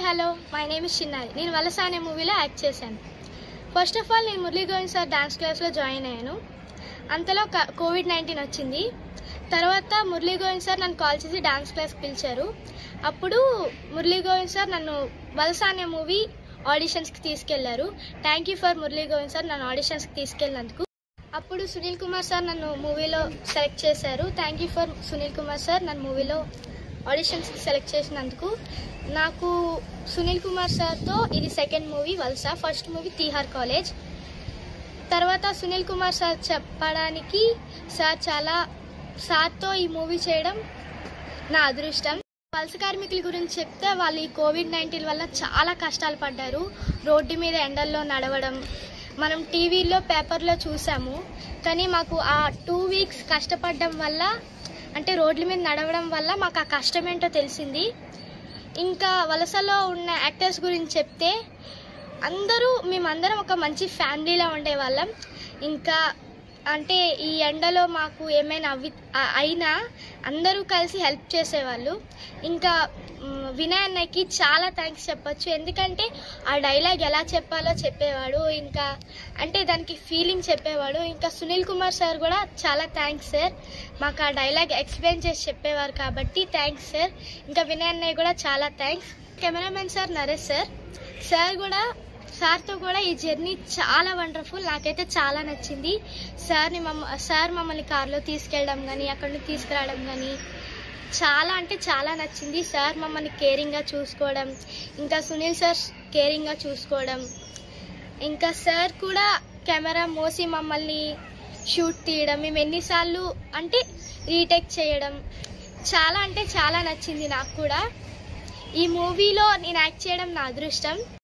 hello my name is చిన్నారి నేను వలస అనే మూవీలో యాక్ట్ చేశాను ఫస్ట్ ఆఫ్ ఆల్ నేను మురళీ గోవింద్ సార్ డాన్స్ క్లాస్లో జాయిన్ అయ్యాను అంతలో క- కోవిడ్ నైన్టీన్ వచ్చింది తర్వాత మురళీ గోవింద్ సార్ నన్ను కాల్ చేసి డాన్స్ క్లాస్కి పిలిచారు అప్పుడు మురళీ గోవింద్ సార్ నన్ను వలస అనే మూవీ ఆడిషన్స్కి తీసుకెళ్లారు thank you for Murali Govind sir నన్ను ఆడిషన్స్కి తీసుకెళ్ళినందుకు అప్పుడు సునీల్ కుమార్ సార్ నన్ను మూవీలో సెలెక్ట్ చేశారు thank you for Sunil Kumar sir నన్ను మూవీలో ఆడిషన్స్కి సెలెక్ట్ చేసినందుకు నాకు సునీల్ కుమార్ సార్తో ఇది సెకండ్ మూవీ వల్సా ఫస్ట్ మూవీ తీహార్ కాలేజ్ తర్వాత సునీల్ కుమార్ సార్ చెప్పడానికి సార్ చాలా సార్తో ఈ మూవీ చేయడం నా అదృష్టం వలస కార్మికుల గురించి చెప్తే వాళ్ళు ఈ కోవిడ్ నైన్టీన్ వల్ల చాలా కష్టాలు పడ్డారు రోడ్డు మీద ఎండల్లో నడవడం మనం టీవీలో పేపర్లో చూసాము కానీ మాకు ఆ టూ వీక్స్ కష్టపడడం వల్ల అంటే రోడ్ల మీద నడవడం వల్ల మాకు ఆ కష్టం ఏంటో తెలిసింది ఇంకా వలసలో ఉన్న యాక్టర్స్ గురించి చెప్తే అందరూ మేమందరం ఒక మంచి ఫ్యామిలీలా ఉండేవాళ్ళం ఇంకా అంటే ఈ ఎండలో మాకు ఏమైనా అవి ఆ- అయినా అందరూ కలిసి హెల్ప్ చేసేవాళ్ళు ఇంకా మ్, వినయ్ అన్నకి చాలా థ్యాంక్స్ చెప్పొచ్చు ఎందుకంటే ఆ డైలాగ్ ఎలా చెప్పాలో చెప్పేవాడు ఇంకా అంటే దానికి ఫీలింగ్ చెప్పేవాడు ఇంకా సునీల్ కుమార్ సార్ కూడా చాలా థ్యాంక్స్ సార్ మాకు ఆ డైలాగ్ ఎక్స్ప్లెయిన్ చేసి చెప్పేవారు కాబట్టి థ్యాంక్స్ సార్ ఇంకా వినయ్ అన్నయ్య కూడా చాలా thanks cameraman sir Naresh sir sir కూడా సార్తో కూడా ఈ జర్నీ చాలా వండర్ఫుల్ నాకైతే చాలా నచ్చింది సార్ని మమ్మ సార్ మమ్మల్ని కార్లో తీసుకెళ్ళడం కానీ అక్కడి నుంచి తీసుకురావడం కానీ చాలా అంటే చాలా నచ్చింది సార్ మమ్మల్ని కేరింగ్గా చూసుకోవడం ఇంకా సునీల్ సార్ కేరింగ్గా చూసుకోవడం ఇంకా సార్ కూడా కెమెరా మోసి మమ్మల్ని షూట్ తీయడం మేము ఎన్నిసార్లు అంటే రీటేక్ చేయడం చాలా అంటే చాలా నచ్చింది నాకు కూడా ఈ మూవీలో నేను యాక్ట్ చేయడం నా అదృష్టం